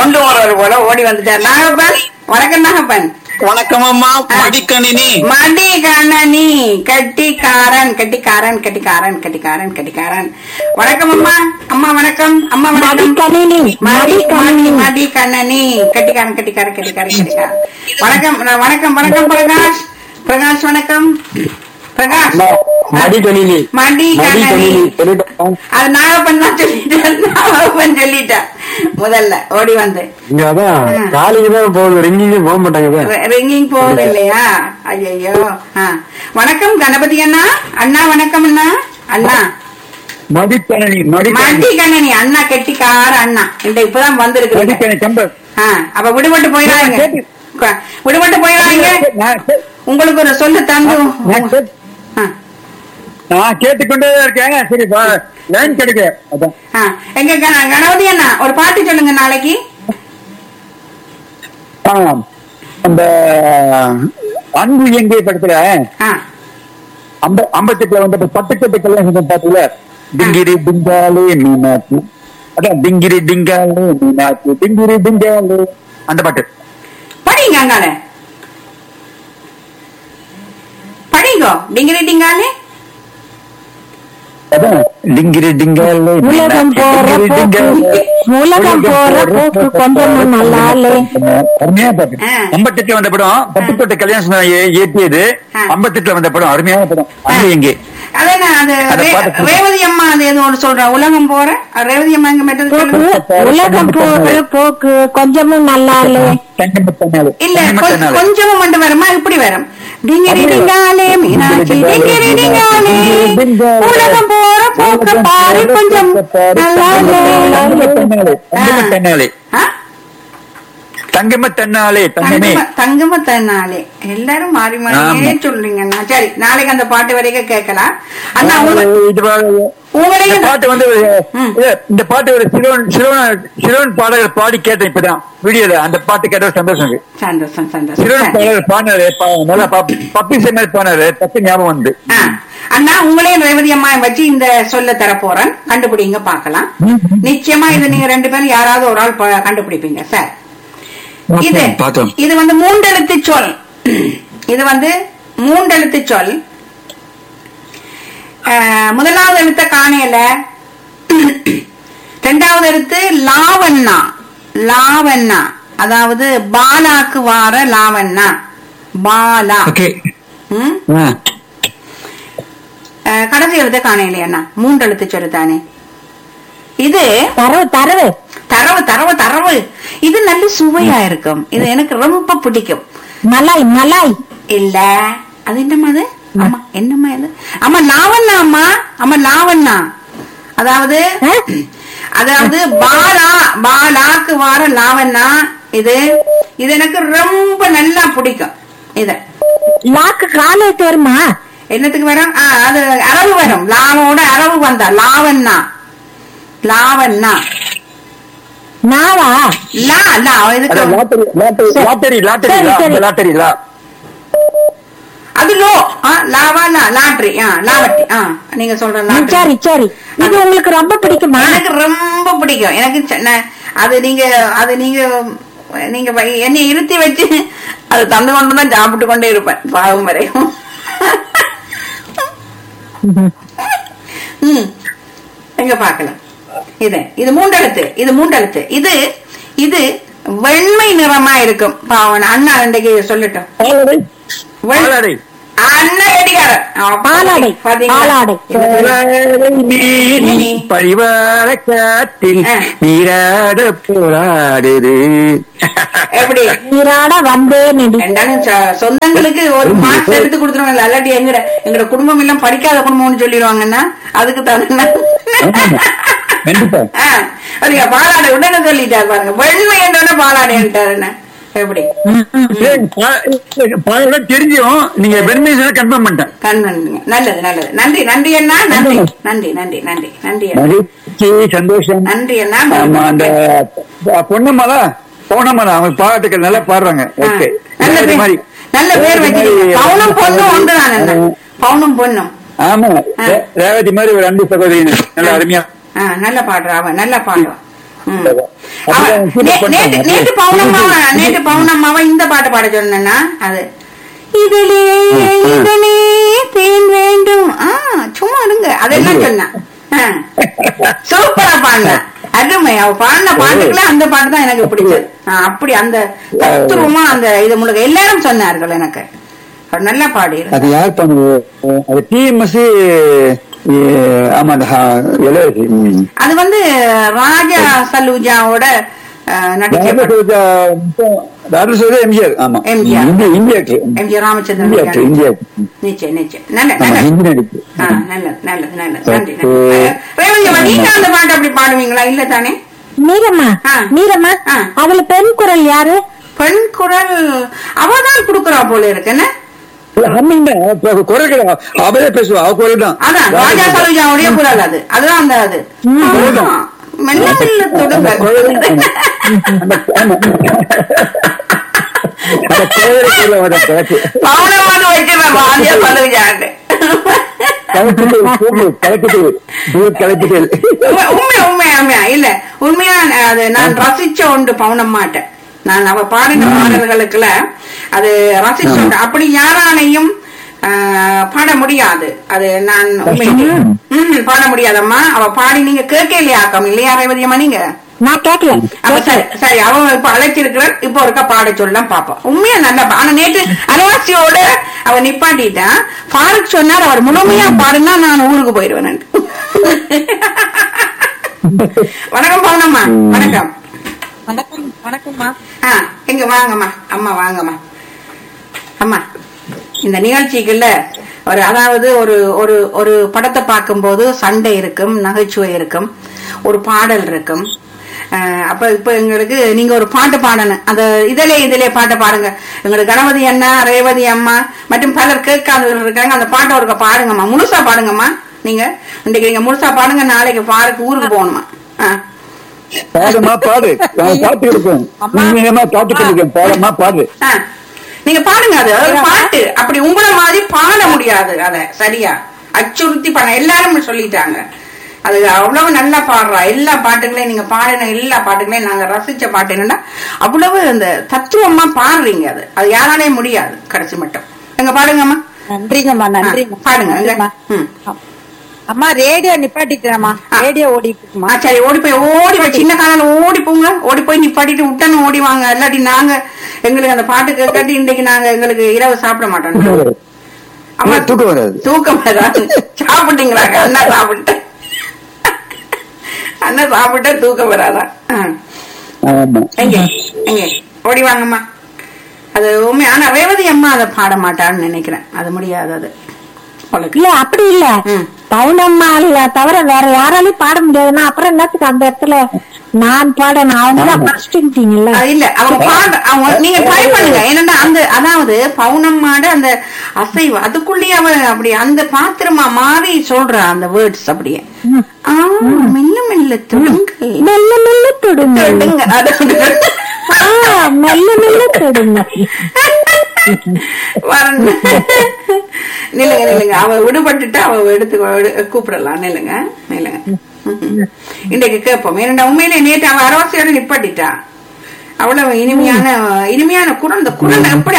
கொண்டு போறவர் போல ஓடி வந்துட்டார் நாகப்பன் வணக்கம் நாகப்பன் வணக்கம் அம்மா மடிக்கணினி மடி கண்ணனி கட்டிக்காரன் கட்டிக்காரன் கட்டிக்காரன் கட்டிக்காரன் கட்டிக்காரன் வணக்கம் அம்மா அம்மா வணக்கம் அம்மா வணக்கம் மடிக்கணினி மடி மடி மடிக்கணினி மடி கண்ணனி கட்டிக்காரன் கட்டிக்காரன் கட்டிக்காரன் கட்டிக்காரன் வணக்கம் வணக்கம் வணக்கம் பிரகாஷ் பிரகாஷ் வணக்கம் பிரகாஷ் மடிக்கணினி மடி கண்ணனி மடிக்கணினி சொல்லிட்டேன் அது நாகப்பன் தான் சொல்லிட்டேன் நாகப்பன் சொல்லிட்டேன் முதல்ல ஓடி வந்து இங்க அதான் காலைக்கு தான் போகுது ரிங்கிங்க போக மாட்டாங்க ரிங்கிங் போகுது இல்லையா ஐயோ வணக்கம் கணபதி அண்ணா அண்ணா வணக்கம் அண்ணா அண்ணா மடிக்கணி மடி கண்ணனி அண்ணா கெட்டிக்கார அண்ணா இந்த இப்பதான் வந்திருக்கு மடிக்கணி கம்பர் அப்ப விடுபட்டு போயிடாங்க க- விடுபட்டு போயிடாங்க உங்களுக்கு ஒரு சொல்லு தந்து ஆ, நான் கேட்டுக்கொண்டே தான் இருக்கேன் சரி லைன் கிடைக்க அதான் ஆ. எங்க கண- கணபதி அண்ணா ஒரு பாட்டு சொல்லுங்க நாளைக்கு ஆ, அந்த அன்பு எங்கே படத்துல ஆ அம்ப ஐம்பத்தெட்டுல வந்து பட்டுக்கட்டு கல்யாணம் பாத்துல டிங்கிரி டிங்காலே மீனாட்சி அதான் டிங்கிரி டிங்காலே மீனாட்சி டிங்கிரி டிங்காலே அந்த பாட்டு படிங்க அங்கால படிங்கோ டிங்கிரி டிங்காலே அதான் டிங்கிரி டிங்காலே உலகம் போற போக்கு உலகம் போற போக்கு கொஞ்சமும் நல்லா இல்ல அருமையா பாட்டு ஆ. ஐம்பத்தெட்டுல வந்த படம் பட்டுக்கோட்டை கல்யாணம் ஏ- ஏற்றியது ஆ. ஐம்பத்தெட்டுல வந்த படம் அருமையான படம் அன்பு எங்கே அது என்ன அது அத ரே- பாத்து- ரேவதி அம்மா அது ஏதோ ஒன்று சொல்ற உலகம் போற அது ரேவதி அம்மா எங்க மெட்டது சொல்லுங்க உலகம் போற போக்கு கொஞ்சமும் நல்லா இல்ல தங்கமத்தனாலே இல்ல கொ- தங்கமத்தனாலே கொஞ்சமும் மட்டும் வருமா இப்படி வரும் டிங்கிரி டிங்காலே மீனாட்சி டிங்கிரி டிங்காலே உலகம் போற போக்க பாரு கொஞ்சம் நல்லா இல்ல. தங்கமத்தனாலே ஆ? தங்கமத்தனாலே தங்கமே தங்கம- தங்கமத்தனாலே எல்லாரும் மாறி மாறியே ஆமா. சொல்றீங்கண்ணா சரி நாளைக்கு அந்த பாட்டு வரைக்கும் கேட்கலாம் அண்ணா உங்க- இது பா- இந்த உங்களையும் பாட்டு வந்து ஒரு- ம். இல்ல, இந்த பாட்டு ஒரு சிறுவன் சிறுவன் சிறுவன் பாடகர் பாடி கேட்டேன் இப்பதான் வீடியோல அந்த பாட்டு கேட்ட ஒரு சந்தோஷம் இருக்கு சந்தோஷம் சிறுவன் சந்தோஷம் பாடகர் பாடினாரு பா- நல்லா பா- பப்பி செம்மர் பாடினாரு தப்பு ஞாபகம் வந்து ஆ. அண்ணா உங்களையும் ரேவதி அம்மா வச்சு இந்த சொல்ல தர போறேன் கண்டுபிடிங்க பார்க்கலாம் நிச்சயமா இது நீங்க ரெண்டு பேரும் யாராவது ஒரு ஆள் ப- கண்டுபிடிப்பீங்க சார் இது பார்த்தோம் இது வந்து மூண்டெழுத்து சொல் இது வந்து மூண்டெழுத்து சொல் ஆ, முதலாவது எழுத்த காணையில ரெண்டாவது எழுத்து லாவண்ணா லாவண்ணா அதாவது பாலாக்கு வார லாவண்ணா பாலா ஓகே ம் அஹ் கடைசி எழுத்து காணையிலையண்ணா மூன்று எழுத்து சொல்லு தானே இது தரவு தரவு தரவு தரவு தரவு இது நல்ல சுவையா இருக்கும் இது எனக்கு ரொம்ப பிடிக்கும் மலாய் மலாய் இல்ல அது என்னம்மா அது அம்மா என்னம்மா இது அம்மா லாவண்ணா அம்மா அம்மா லாவண்ணா அதாவது ஆ? அதாவது பாலா பாலாக்கு வார லாவண்ணா இது இது எனக்கு ரொம்ப நல்லா பிடிக்கும் இது லாக்கு காலேஜ் வருமா என்னத்துக்கு வரும் ஆ, அது அளவு வரும் லாவோட அளவு வந்தா லாவண்ணா லாவண்ணா நாவா லா லா இதுக்கு லாட்டரி லாட்டரி லாட்டரி லாட்டரி சரி, லா- சரி. அந்த லாட்டரி லா அது லோ ஆ, லாவா லா லாட்ரி ஆ லாவட்டி ஆ நீங்க சொல்ற ம், லாட்ரி சரி சரி இது உங்களுக்கு ரொம்ப பிடிக்குமா எனக்கு ரொம்ப பிடிக்கும் எனக்கு ச- நான் அது நீங்க அது நீங்க நீங்க வை- என்னை இருத்தி வச்சு அது தந்து கொண்டு தான் சாப்பிட்டு கொண்டே இருப்பேன் பாவம் வரையும் ம் எங்க பார்க்கலாம் இது இது மூண்டெழுத்து இது மூண்டெழுத்து இது இது வெண்மை நிறமா இருக்கும் பாவன் அண்ணா இன்றைக்கு சொல்லட்டும் பாலாடை வெண்- பாலாடை அண்ணா கெட்டிக்காரன் ஆ, பாலாடை, பாத்தீங்களா? பாலாடை. இது- பாலாடை மீறி பரிவார காத்தில் ஆ. நீராட போராடுது எப்படி நீராட வந்தேன் நடி ரெண்டாலும் சொ- சொந்தங்களுக்கு ஒரு மார்க்ஸ் எடுத்து கொடுத்துருவாங்க இல்லாட்டி எங்கட எங்கட குடும்பம் எல்லாம் படிக்காத குடும்பம்னு சொல்லிடுவாங்கன்னா அதுக்கு தகுந்த ஆமாமா. கண்டிப்பா ஆ, அதுங்க பாலாடை உடனே சொல்லிட்டாரு பாருங்க வெண்மை என்றோட பாலாடைன்ட்டாருன்னு எப்படி ஏய், பா- பாலாடை தெரிஞ்சும் நீங்க வெண்மை கன்ஃபார்ம் பண்ணிட்டேன் கண்மணிங்க நல்லது நல்லது நன்றி நன்றி அண்ணா நன்றி நன்றி நன்றி நன்றி நன்றி அண்ணா மகிழ்ச்சி சந்தோஷம் நன்றி அண்ணா ஆமா அந்த பொண்ணம்மாலா பௌனம்மாலா அவங்க பாட்டுக்கள் நல்லா பாடுறாங்க ஆ, ஓகே நல்ல இது பேர் மாதிரி நல்ல பேர் வச்சிருக்கீங்க பவுனும் பொண்ணும் ஒன்று தான் அண்ணா பவுனும் பொண்ணும் ஆமா ஆ. ரே- ரேவதி மாதிரி ஒரு அன்பு சகோதரி நல்ல அருமையா ஆ, நல்ல பாடுறா அவன் நல்லா பாடுவான் ம். அவ- அப்படிதான் feel நே- பண்றாங்க. நேத்து நேத்து பவுனம்மாவை நேத்து பவுனம்மாவை இந்த பாட்டு பாட சொன்னா அது இதிலே இதனே தேன் வேண்டும் ஆ சும்மா இருங்க அதெல்லாம் சொன்னா சூப்பரா பாடின அருமை அவ பாடின பாட்டுக்குள்ள அந்த பாட்டு தான் எனக்கு பிடிச்சது ஆ, அப்படி அந்த தத்துவமா அந்த இது முழுக்க எல்லாரும் சொன்னார்கள் எனக்கு அவர் நல்லா பாடி அது யார் பண்ணுது அது டிஎம்எஸ் ஆமா அந்த இளையராஜா. ம். அது வந்து ராஜா சலூஜாவோட அஹ், நடிச்ச படம். ராஜசோஜா ராஜசோஜா எம்ஜிஆர் ஆமா எம்ஜிஆர். இந்திய இந்திய actor. எம்ஜி ராமச்சந்திரன் இந்திய actor, இந்திய actor. நிச்சயம் நிச்சயம் நல்ல ஆமா நல்ல ஹிந்தி நடிப்பு ஆ, நல்லது நல்லது நல்லது நன்றி Okay. நன்றி. ரேவதியம்மா, நீங்க அந்த பாட்டு அப்படி பாடுவீங்களா இல்ல தானே மீரம்மா ஆ. மீரம்மா ஆ. அதுல பெண் குரல் யாரு பெண் குரல் அவதான் குடுக்கறா போல இருக்கு என்ன இல்ல, ஹம்மிங் தான். இப்ப குரல் கிடையாது. அவளே பேசுவா அவ குரல் தான் அதான் ராஜா சரோஜாவுடைய குரல் அது அதுதான் அந்த அது ஆமா. மெல்ல மெல்ல தொடுங்க அந்த குரல் ஆமா. அந்த ஆமா. அந்த குரலுக்குள்ள வர பேச்சு. பவுனமான வச்சிருவேன் ராஜா சரோஜாண்டு கலக்கிட்டு, கூப்பிடு, கலக்கிட்டு, தூர் கலக்கிட்டு. உண்மை உண்மை உண்மையா இல்ல உண்மையா அது நான் ரசிச்ச உண்டு பவுனம்மாட்ட நான் அவ பாடின பாடல்களுக்குள்ள அது ரசிச்ச உண்டு அப்படி யாராலையும் ஆஹ், பாட முடியாது அது நான் உண்மையிலே ம் பாட முடியாதம்மா அவ பாடி நீங்க கேட்கலையா ஆக்கம் இல்லையா ரேவதியம்மா நீங்க நான் கேட்கல அப்ப சரி சரி அவன் இப்ப அழைச்சிருக்கிறார் இப்ப ஒருக்கா பாட சொல்லலாம் பாப்போம் உண்மையா நல்லா பா- ஆனா நேற்று அனவாசியோட அவ நிப்பாட்டிட்டான் ஃபாரூக் சொன்னார் அவர் முழுமையா பாடுனா நான் ஊருக்கு போயிடுவேன் வணக்கம் பவுனம்மா வணக்கம் வணக்கம் வணக்கம்மா ஆ எங்க வாங்கம்மா அம்மா வாங்கம்மா அம்மா இந்த நிகழ்ச்சிக்குள்ள ஒரு அதாவது ஒரு ஒரு ஒரு படத்தை பார்க்கும்போது சண்டை இருக்கும் நகைச்சுவை இருக்கும் ஒரு பாடல் இருக்கும் அஹ், அப்ப இப்ப எங்களுக்கு நீங்க ஒரு பாட்டு பாடணும் அந்த இதிலே இதிலே பாட்டை பாடுங்க எங்களுக்கு கணபதி அண்ணா ரேவதி அம்மா மற்றும் பலர் கேட்காதவர்கள் இருக்காங்க அந்த பாட்டை ஒருக்க பாடுங்கம்மா முழுசா பாடுங்கம்மா நீங்க இன்னைக்கு நீங்க முழுசா பாடுங்க நாளைக்கு பாருக்கு ஊருக்கு போகணுமா ஆ. பாடுமா பாடு நான் பாட்டு இருக்கேன் உண்மையமா பாட்டு இருக்கேன் பாடமா பாடு ஆ. நீங்க பாடுங்க அது அது பாட்டு அப்படி உங்கள மாதிரி பாட முடியாது அத சரியா அச்சுறுத்தி பண்ண எல்லாரும் சொல்லிட்டாங்க அது அவ்வளவு நல்லா பாடுறா எல்லா பாட்டுகளையும் நீங்க பாடின எல்லா பாட்டுகளையும் நாங்க ரசிச்ச பாட்டு என்னன்னா அவ்வளவு அந்த தத்துவமா பாடுறீங்க அது அது யாராலையும் முடியாது கடைசி மட்டும் எங்க பாடுங்கம்மா நன்றிங்கம்மா நன்றிம்மா ஆ, பாடுங்க எங்க? நன்றிம்மா. ம். அம்மா ரேடியோ நிப்பாட்டிக்கிறேம்மா ஆ. ரேடியோ ஓடிட்டு இருக்குமா ஆ, சரி ஓடி போய் ஓடி போய் சின்ன காலையில ஓடி போங்க ஓடி போய் நிப்பாட்டிட்டு விட்டன்னு ஓடி வாங்க இல்லாட்டி நாங்க எங்களுக்கு அந்த பாட்டு கேட்காட்டி இன்னைக்கு நாங்க எங்களுக்கு இரவு சாப்பிட மாட்டோம் அம்மா தூக்கம் வராது தூக்கம் வராது சாப்பிட்டீங்களா அண்ணா சாப்பிட்டேன் அண்ணா சாப்பிட்டா தூக்கம் வராதா ஆ. ஆமா எங்க எங்க ஓடி வாங்கம்மா அது உண்மை ஆனா ரேவதி அம்மா அதை பாட மாட்டான்னு நினைக்கிறேன் அது முடியாது அது உங்களுக்கு இல்ல அப்படி இல்ல ம். பவுனம்மா இல்ல தவிர வேற யாராலையும் பாட முடியாதுன்னா அப்புறம் என்னத்துக்கு அந்த இடத்துல நான் பாடணும் அவங்க தான் படிச்சுட்டீங்கல்ல அது இல்ல அவங்க பாட அவங்க நீங்க ட்ரை பண்ணுங்க என்னன்னா அந்த அதாவது பவுனம்மாட அந்த அசைவு அதுக்குள்ளேயே அவ அப்படி அந்த பாத்திரமா மாறி சொல்றா அந்த வேர்ட்ஸ் அப்படியே ஆ, மெல்ல மெல்ல தொடுங்கள் மெல்ல மெல்ல தொடுங்க தொடுங்க அது ஆ, மெல்ல மெல்ல தொடுங்க வரணும் நில்லுங்க நில்லுங்க அவ விடுபட்டுட்டு அவ எடுத்து எடு- கூப்பிடலாம் நில்லுங்க நில்லுங்க இன்றைக்கு கேட்போம் ஏன்னா உண்மையிலே நேற்று அவ அரவாசியோட நிப்பாட்டிட்டா அவ்வளவு இனிமையான இனிமையான குரல் இந்த குரல் எப்படி